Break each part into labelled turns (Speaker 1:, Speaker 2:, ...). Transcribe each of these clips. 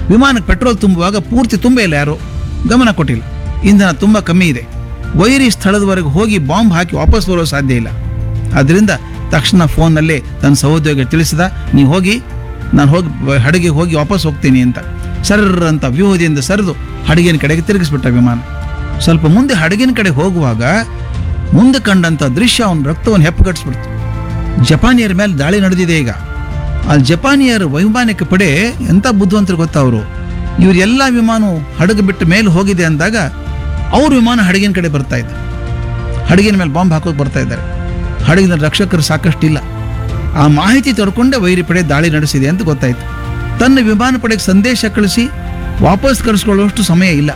Speaker 1: ವಿಮಾನಕ್ಕೆ ಪೆಟ್ರೋಲ್ ತುಂಬುವಾಗ ಪೂರ್ತಿ ತುಂಬೇ ಇಲ್ಲ ಯಾರು ಗಮನ ಕೊಟ್ಟಿಲ್ಲ ಇಂಧನ ತುಂಬ ಕಮ್ಮಿ ಇದೆ ವೈರಿ ಸ್ಥಳದವರೆಗೆ ಹೋಗಿ ಬಾಂಬ್ ಹಾಕಿ ವಾಪಸ್ ಬರೋ ಸಾಧ್ಯ ಇಲ್ಲ ಅದರಿಂದ ತಕ್ಷಣ ಫೋನ್ನಲ್ಲೇ ತನ್ನ ಸಹೋದ್ಯೋಗಿ ತಿಳಿಸಿದ ನೀವು ಹೋಗಿ ನಾನು ಹೋಗಿ ಹಡಗಿಗೆ ಹೋಗಿ ವಾಪಸ್ ಹೋಗ್ತೀನಿ ಅಂತ ಸರ್ರ ಅಂತ ವ್ಯೂಹದಿಂದ ಸರಿದು ಹಡಗಿನ ಕಡೆಗೆ ತಿರುಗಿಸ್ಬಿಟ್ಟ ವಿಮಾನ ಸ್ವಲ್ಪ ಮುಂದೆ ಹಡಗಿನ ಕಡೆ ಹೋಗುವಾಗ ಮುಂದೆ ಕಂಡಂಥ ದೃಶ್ಯ ಅವನ ರಕ್ತವನ್ನು ಹೆಪ್ಪುಗಟ್ಟಿಸ್ಬಿಡ್ತು ಜಪಾನಿಯರ ಮೇಲೆ ದಾಳಿ ನಡೆದಿದೆ ಈಗ ಆ ಜಪಾನಿಯರ ವೈಮಾನಿಕ ಪಡೆ ಎಂಥ ಬುದ್ಧಿವಂತರು ಗೊತ್ತಾ ಅವರು ಇವರೆಲ್ಲ ವಿಮಾನ ಹಡಗು ಬಿಟ್ಟು ಮೇಲೆ ಹೋಗಿದೆ ಅಂದಾಗ ಅವ್ರ ವಿಮಾನ ಹಡಗಿನ ಕಡೆ ಬರ್ತಾ ಇದ್ದ ಹಡಗಿನ ಮೇಲೆ ಬಾಂಬ್ ಹಾಕೋಕೆ ಬರ್ತಾ ಇದ್ದಾರೆ ಹಡಗಿನ ರಕ್ಷಕರು ಸಾಕಷ್ಟು ಇಲ್ಲ ಆ ಮಾಹಿತಿ ತಡ್ಕೊಂಡೆ ವೈರಿ ಪಡೆ ದಾಳಿ ನಡೆಸಿದೆ ಅಂತ ಗೊತ್ತಾಯ್ತು ತನ್ನ ವಿಮಾನ ಪಡೆಗೆ ಸಂದೇಶ ಕಳಿಸಿ ವಾಪಸ್ ಕರೆಸ್ಕೊಳ್ಳುವಷ್ಟು ಸಮಯ ಇಲ್ಲ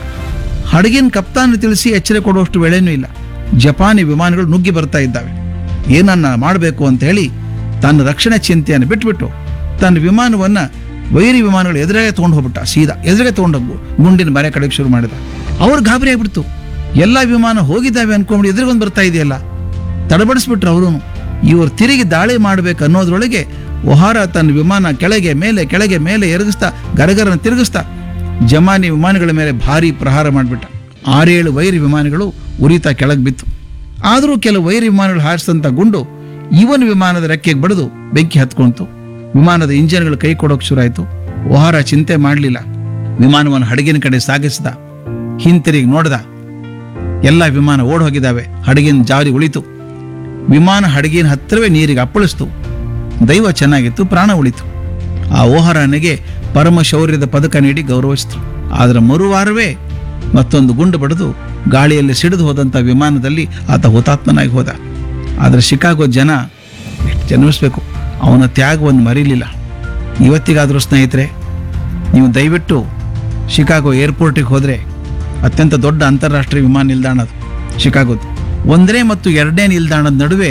Speaker 1: ಹಡಗಿನ ಕಪ್ತಾನ ತಿಳಿಸಿ ಎಚ್ಚರ ಕೊಡುವಷ್ಟು ವೇಳೆನೂ ಇಲ್ಲ ಜಪಾನಿ ವಿಮಾನಗಳು ನುಗ್ಗಿ ಬರ್ತಾ ಇದ್ದಾವೆ ಏನನ್ನ ಮಾಡಬೇಕು ಅಂತ ಹೇಳಿ ತನ್ನ ರಕ್ಷಣೆ ಚಿಂತೆಯನ್ನು ಬಿಟ್ಬಿಟ್ಟು ತನ್ನ ವಿಮಾನವನ್ನ ವೈರಿ ವಿಮಾನಗಳು ಎದುರಿಗೆ ತೊಗೊಂಡು ಹೋಗ್ಬಿಟ್ಟ ಸೀದಾ ಎದುರಿಗೆ ತೊಗೊಂಡು ಗುಂಡಿನ ಮರೆ ಕಡೆಗೆ ಶುರು ಮಾಡಿದ ಅವ್ರು ಗಾಬರಿ ಆಗ್ಬಿಡ್ತು ಎಲ್ಲ ವಿಮಾನ ಹೋಗಿದ್ದಾವೆ ಅನ್ಕೊಂಡ್ಬಿಟ್ಟು ಎದುರಿಗೊಂದು ಬರ್ತಾ ಇದೆಯಲ್ಲ ತಡಬಡಿಸ್ಬಿಟ್ರು ಅವರು ಇವರು ತಿರುಗಿ ದಾಳಿ ಮಾಡಬೇಕು ಅನ್ನೋದ್ರೊಳಗೆ ಒಹಾರ ತನ್ನ ವಿಮಾನ ಕೆಳಗೆ ಮೇಲೆ ಕೆಳಗೆ ಮೇಲೆ ಎರಗಿಸ್ತಾ ಗರಗರನ ತಿರುಗಿಸ್ತಾ ಜಮಾನಿ ವಿಮಾನಗಳ ಮೇಲೆ ಭಾರಿ ಪ್ರಹಾರ ಮಾಡಿಬಿಟ್ಟ ಆರೇಳು ವೈರಿ ವಿಮಾನಗಳು ಉರಿತಾ ಕೆಳಗೆ ಬಿತ್ತು ಆದರೂ ಕೆಲವು ವೈರಿ ವಿಮಾನಗಳು ಹಾರಿಸಿದಂಥ ಗುಂಡು ಇವನ್ ವಿಮಾನದ ರೆಕ್ಕೆಗೆ ಬಡಿದು ಬೆಂಕಿ ಹತ್ಕೊಂತು ವಿಮಾನದ ಇಂಜಿನ್ಗಳು ಕೈ ಕೊಡೋಕೆ ಶುರುವಾಯಿತು ಒಹಾರ ಚಿಂತೆ ಮಾಡಲಿಲ್ಲ ವಿಮಾನವನ್ನು ಹಡಗಿನ ಕಡೆ ಸಾಗಿಸಿದ ಹಿಂತಿರುಗಿ ನೋಡ್ದ ಎಲ್ಲ ವಿಮಾನ ಓಡ್ ಹೋಗಿದ್ದಾವೆ ಹಡಗಿನ ಜಾರಿ ಉಳಿತು ವಿಮಾನ ಹಡಗಿನ ಹತ್ತಿರವೇ ನೀರಿಗೆ ಅಪ್ಪಳಿಸ್ತು ದೈವ ಚೆನ್ನಾಗಿತ್ತು ಪ್ರಾಣ ಉಳಿತು ಆ ಓಹರನಿಗೆ ಪರಮ ಶೌರ್ಯದ ಪದಕ ನೀಡಿ ಗೌರವಿಸಿತು ಅದರ ಮರುವಾರವೇ ಮತ್ತೊಂದು ಗುಂಡು ಬಡಿದು ಗಾಳಿಯಲ್ಲಿ ಸಿಡಿದು ಹೋದಂಥ ವಿಮಾನದಲ್ಲಿ ಆತ ಹುತಾತ್ಮನಾಗಿ ಹೋದ ಆದರೆ ಶಿಕಾಗೋ ಜನ ಎಷ್ಟು ಜನ್ಮಿಸ್ಬೇಕು ಅವನ ತ್ಯಾಗವನ್ನು ಮರೀಲಿಲ್ಲ ಇವತ್ತಿಗಾದರೂ ಸ್ನೇಹಿತರೆ ನೀವು ದಯವಿಟ್ಟು ಶಿಕಾಗೋ ಏರ್ಪೋರ್ಟಿಗೆ ಹೋದರೆ ಅತ್ಯಂತ ದೊಡ್ಡ ಅಂತಾರಾಷ್ಟ್ರೀಯ ವಿಮಾನ ನಿಲ್ದಾಣ ಅದು ಶಿಕಾಗೋದು ಒಂದನೇ ಮತ್ತು ಎರಡನೇ ನಿಲ್ದಾಣದ ನಡುವೆ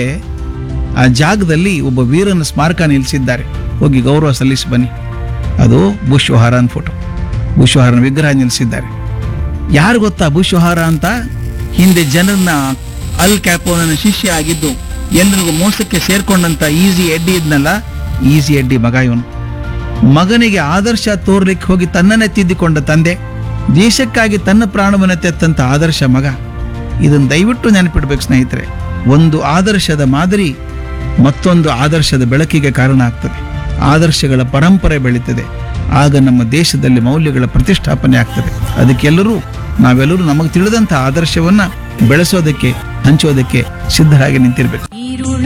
Speaker 1: ಆ ಜಾಗದಲ್ಲಿ ಒಬ್ಬ ವೀರನ ಸ್ಮಾರಕ ನಿಲ್ಲಿಸಿದ್ದಾರೆ ಹೋಗಿ ಗೌರವ ಸಲ್ಲಿಸಿ ಬನ್ನಿ ಅದು Butch O'Hare photo Butch O'Hare ವಿಗ್ರಹ ನಿಲ್ಲಿಸಿದ್ದಾರೆ ಯಾರು ಗೊತ್ತಾ ಬುಷ್ ವಹಾರ ಅಂತ ಹಿಂದೆ ಜನರನ್ನ ಅಲ್ ಕ್ಯಾಪೋನ ಶಿಷ್ಯ ಆಗಿದ್ದು ಎಲ್ಲರಿಗೂ ಮೋಸಕ್ಕೆ ಸೇರ್ಕೊಂಡಂತ ಈಸಿ ಎಡ್ಡಿ ಇದ್ನಲ್ಲ ಈಸಿ ಎಡ್ಡಿ ಮಗ ಇವನು ಮಗನಿಗೆ ಆದರ್ಶ ತೋರ್ಲಿಕ್ಕೆ ಹೋಗಿ ತನ್ನನ್ನೇ ತಿದ್ದಿಕೊಂಡ ತಂದೆ ದೇಶಕ್ಕಾಗಿ ತನ್ನ ಪ್ರಾಣವನ್ನು ತೆತ್ತಂತ ಆದರ್ಶ ಮಗ ಇದನ್ನು ದಯವಿಟ್ಟು ನೆನಪಿಡ್ಬೇಕು ಸ್ನೇಹಿತರೆ ಒಂದು ಆದರ್ಶದ ಮಾದರಿ ಮತ್ತೊಂದು ಆದರ್ಶದ ಬೆಳಕಿಗೆ ಕಾರಣ ಆಗ್ತದೆ ಆದರ್ಶಗಳ ಪರಂಪರೆ ಬೆಳೀತದೆ ಆಗ ನಮ್ಮ ದೇಶದಲ್ಲಿ ಮೌಲ್ಯಗಳ ಪ್ರತಿಷ್ಠಾಪನೆ ಆಗ್ತದೆ ಅದಕ್ಕೆಲ್ಲರೂ ನಾವೆಲ್ಲರೂ ನಮಗೆ ತಿಳಿದಂಥ ಆದರ್ಶವನ್ನ ಬೆಳೆಸೋದಕ್ಕೆ ಹಂಚೋದಕ್ಕೆ ಸಿದ್ಧರಾಗಿ ನಿಂತಿರ್ಬೇಕು
Speaker 2: ಈರುಳ